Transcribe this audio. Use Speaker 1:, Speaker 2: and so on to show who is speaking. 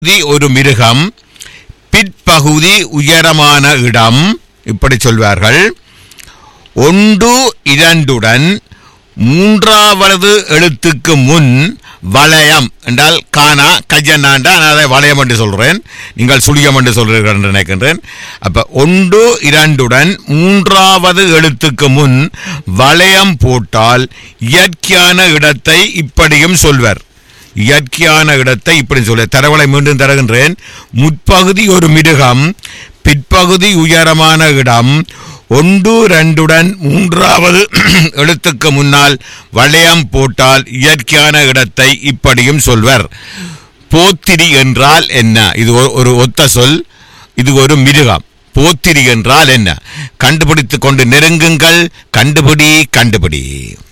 Speaker 1: பகுதி ஒரு மிருகம் பிற்பகுதி உயரமான இடம் இப்படி சொல்வார்கள் ஒன்று இரண்டுடன் மூன்றாவது எழுத்துக்கு முன் வளையம் என்றால் காணா கையண்ணாண்டா நான் அதை வளையம் என்று சொல்றேன் நீங்கள் சுழியம் என்று சொல்றீர்கள் என்று நினைக்கின்றேன் அப்ப ஒன்று இரண்டுடன் மூன்றாவது எழுத்துக்கு முன் வளையம் போட்டால் இயற்கையான இடத்தை இப்படியும் சொல்வர் இயற்கையான இடத்தை இப்படி சொல்ல தரவலை மீண்டும் தருகின்றேன் முற்பகுதி ஒரு மிருகம் பிற்பகுதி உயரமான இடம் ஒன்று ரெண்டுடன் மூன்றாவது எழுத்துக்கு முன்னால் வளையம் போட்டால் இயற்கையான இடத்தை இப்படியும் சொல்வர் போத்திரி என்றால் என்ன இது ஒரு- ஒரு ஒத்த சொல் இது ஒரு மிருகம் போத்திரி என்றால் என்ன கண்டுபிடித்துக் கொண்டு நெருங்குங்கள் கண்டுபிடி கண்டுபிடி